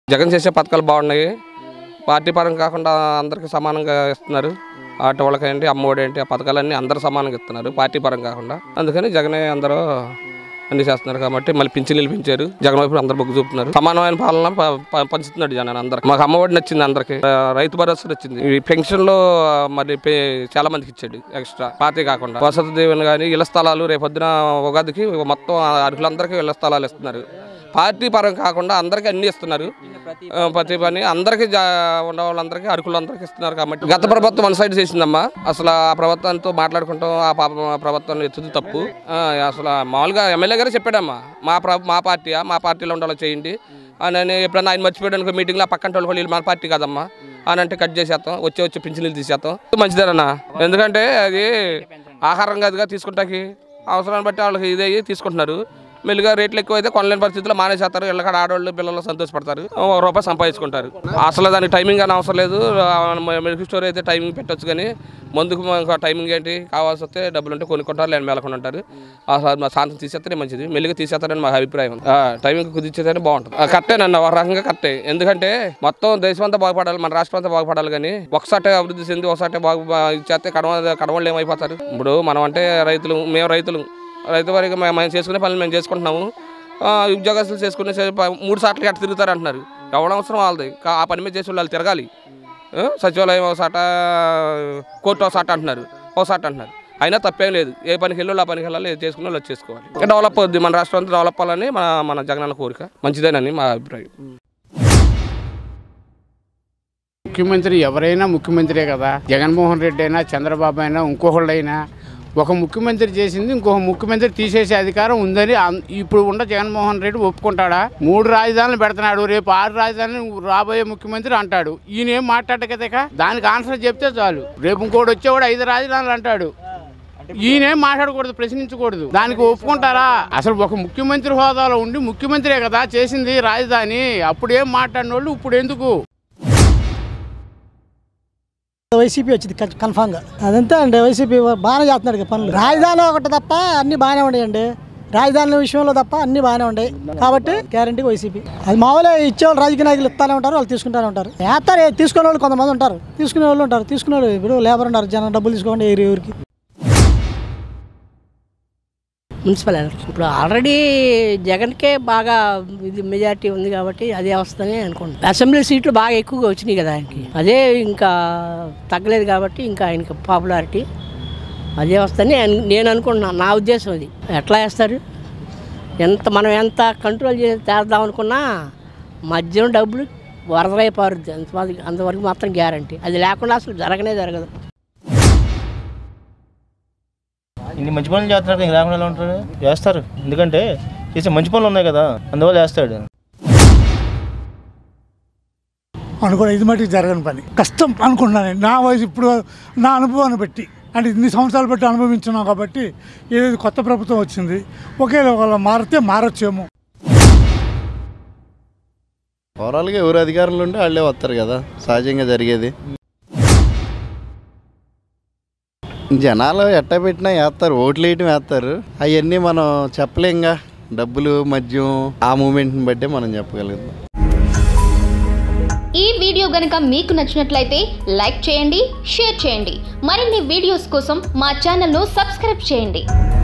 జగన్ చేసే పథకాలు బాగున్నాయి పార్టీ పరంగా కాకుండా అందరికీ సమానంగా ఇస్తున్నారు ఆటో వాళ్ళకి ఏంటి అమ్మఒడి ఏంటి ఆ పథకాలన్నీ అందరూ సమానంగా ఇస్తున్నారు పార్టీ పరంగా కాకుండా అందుకని జగనే అందరూ అన్ని చేస్తున్నారు కాబట్టి మళ్ళీ పింఛన్లు పెంచారు జగన్ వైపు అందరు మొగ్గు చూపుతున్నారు సమానమైన పాలన ప- ప- పంచుతున్నాడు జగన్ అందరికి మాకు అమ్మఒడి నచ్చింది అందరికి ఆ, రైతు భరోసా వచ్చింది ఈ పెన్షన్ లో మరి పే- చాలా మందికి ఇచ్చాడు ఎక్స్ట్రా పార్టీ కాకుండా వసతి దీవెన కానీ ఇళ్ల స్థలాలు రేపొద్దున ఉగాదికి మొత్తం అర్హులందరికీ ఇళ్ల స్థలాలు ఇస్తున్నారు పార్టీ పరం కాకుండా అందరికీ అన్ని ఇస్తున్నారు ఆ, ప్రతి పని అందరికీ జా- ఉన్న వాళ్ళందరికీ అరకులందరికీ ఇస్తున్నారు కాబట్టి గత ప్రభుత్వం వన్ సైడ్ చేసిందమ్మా అసలు ఆ ప్రభుత్వంతో మాట్లాడుకుంటాం ఆ పాప ఆ ప్రభుత్వాన్ని ఎత్తుది తప్పు ఆ, అసలు మామూలుగా ఎమ్మెల్యే గారే చెప్పాడమ్మా మా ప్ర మా పార్టీయా మా పార్టీలో ఉండాలో చేయండి అని అని ఎప్పుడన్నా ఆయన మర్చిపోయాడు అనుకో మీటింగ్లో పక్కన వాళ్ళు కూడా వీళ్ళు మన పార్టీ కాదమ్మా అని అంటే కట్ చేసేస్తాం వచ్చి వచ్చి పింఛన్లు తీసేస్తాం మంచిదేనన్నా ఎందుకంటే అది ఆహారం కాదుగా తీసుకుంటాకి అవసరాన్ని బట్టి వాళ్ళకి ఇదే తీసుకుంటున్నారు మెల్లిగా రేట్లు ఎక్కువ అయితే కొనలేని పరిస్థితుల్లో మానేసేస్తారు ఇళ్ళకాడ ఆడవాళ్ళు పిల్లలు సంతోషపడతారు ఒక రూపాయి సంపాదించుకుంటారు అసలు దానికి టైమింగ్ అని అవసరం లేదు ఆ, మెడికల్ స్టోర్ అయితే టైమింగ్ పెట్టొచ్చు కానీ మందుకు ఇంకా టైమింగ్ ఏంటి కావాల్సి వస్తే డబ్బులు ఉంటే కొనుక్కుంటారు లేని మేలకుండా ఉంటారు అసలు మా శాంతం తీసేస్తేనే మంచిది మెల్లిగా తీసేస్తారని మా అభిప్రాయం ఆ, టైమింగ్ కుదిర్చేదని బాగుంటుంది ఆ, కరెక్టే నన్ను ఒక రకంగా కరెక్టే ఎందుకంటే మొత్తం దేశం అంతా బాగుపడాలి మన రాష్ట్రం అంతా బాగుపడాలి కానీ ఒకసారి అభివృద్ధి చెంది ఒకసారి బాగు బా- ఇచ్చేస్తే కడవ కడవళ్ళు ఏమైపోతారు ఇప్పుడు మనం అంటే రైతులు మేము రైతులు రైతు వారికి మేము మేము చేసుకునే పనులు మేము చేసుకుంటున్నాము ఆ, ఉద్యోగస్తులు చేసుకునే సే- ప- మూడు సార్లు అట్లా తిరుగుతారు అంటున్నారు ఎవడ అవసరం వాళ్ళది కా- ఆ పని మీద చేసే వాళ్ళు తిరగాలి ఆ, సచివాలయం ఒక సాట కోర్టు ఒక సాట అంటున్నారు ఒక సాట అంటున్నారు అయినా తప్పేం లేదు ఏ పనికి వెళ్ళాలి ఆ పనికి వెళ్ళాలి ఏది చేసుకున్న వాళ్ళు అది చేసుకోవాలి ఇంకా డెవలప్ అవుద్ది మన రాష్ట్రం అంతా డెవలప్ అవ్వాలని మన మన జగనన్న కోరిక మంచిదేనని మా అభిప్రాయం ముఖ్యమంత్రి ఎవరైనా ముఖ్యమంత్రే కదా జగన్మోహన్ రెడ్డి అయినా చంద్రబాబు అయినా ఇంకొకళ్ళు అయినా ఒక ముఖ్యమంత్రి చేసింది ఇంకొక ముఖ్యమంత్రి తీసేసే అధికారం ఉందని అన్- ఇప్పుడు ఉన్న జగన్మోహన్ రెడ్డి ఒప్పుకుంటాడా మూడు రాజధానులు పెడుతున్నాడు రేపు ఆరు రాజధానులు రాబోయే ముఖ్యమంత్రి అంటాడు ఈయన ఏం మాట్లాడక కదా దానికి ఆన్సర్ చెప్తే చాలు రేపు ఇంకోటి వచ్చేవాడు ఐదు రాజధానులు అంటాడు ఈయనేం మాట్లాడకూడదు ప్రశ్నించకూడదు దానికి ఒప్పుకుంటారా అసలు ఒక ముఖ్యమంత్రి హోదాలో ఉండి ముఖ్యమంత్రే కదా చేసింది రాజధాని అప్పుడు ఏం మాట్లాడిన వాళ్ళు ఇప్పుడు ఎందుకు వైసీపీ వచ్చింది కన్- కన్ఫామ్గా అదంతే అండి వైసీపీ బాగానే చేస్తున్నాడు ఇక పనులు రాజధాని ఒకటి తప్ప అన్ని బాగానే ఉన్నాయండి రాజధాని విషయంలో తప్ప అన్ని బాగానే ఉన్నాయి కాబట్టి గ్యారంటీగా వైసీపీ అది మామూలుగా ఇచ్చేవాళ్ళు రాజకీయ నాయకులు ఇస్తానే ఉంటారు వాళ్ళు తీసుకుంటానే ఉంటారు వేస్తారు ఏ- తీసుకునే వాళ్ళు కొంతమంది ఉంటారు తీసుకునే వాళ్ళు ఉంటారు తీసుకునే వాళ్ళు ఇప్పుడు లేబర్ ఉంటారు జనం డబ్బులు తీసుకోండి ఎవరి ఎవరికి మున్సిపల్ ఎలక్షన్ ఇప్పుడు ఆల్రెడీ జగన్కే బాగా ఇది మెజారిటీ ఉంది కాబట్టి అదే వస్తుందని అనుకుంటున్నాను అసెంబ్లీ సీట్లు బాగా ఎక్కువగా వచ్చినాయి కదా ఆయనకి అదే ఇంకా తగ్గలేదు కాబట్టి ఇంకా ఆయనకి పాపులారిటీ అదే వస్తుందని అను- నేను అనుకుంటున్నాను నా ఉద్దేశం అది ఎట్లా వేస్తారు ఎంత మనం ఎంత కంట్రోల్ చేసి చేద్దాం అనుకున్నా మధ్యలో డబ్బులు వరదలై పారుద్ది అంత అంతవరకు మాత్రం గ్యారంటీ అది లేకుండా అసలు జరగనే జరగదు ఇన్ని మంచి పనులు చేస్తున్నారు ఇంక లేకుండా ఎలా ఉంటారు చేస్తారు ఎందుకంటే చేసే మంచి పనులు ఉన్నాయి కదా అందువల్ల చేస్తాడు అనుకోవడం ఇది మటుకు జరగని పని కష్టం అనుకుంటున్నాను నేను. నా వయసు ఇప్పుడు నా అనుభవాన్ని బట్టి అంటే ఇన్ని సంవత్సరాలు బట్టి అనుభవించున్నాం కాబట్టి ఏది కొత్త ప్రభుత్వం వచ్చింది ఒకేలా ఒకవేళ మారితే మారొచ్చేమో ఓవరాల్గా ఎవరు అధికారంలో ఉంటే వాళ్ళే వస్తారు కదా సహజంగా జరిగేది జనాలు ఎట్ట పెట్టినా వేస్తారు ఓట్లు వేయటం వేస్తారు అవన్నీ మనం చెప్పలేంగా డబ్బులు మద్యం ఆ మూమెంట్ని బట్టే మనం చెప్పగలుగుతాం ఈ వీడియో గనుక మీకు నచ్చినట్లయితే లైక్ చేయండి షేర్ చేయండి మరిన్ని వీడియోస్ కోసం మా ఛానల్ను సబ్స్క్రైబ్ చేయండి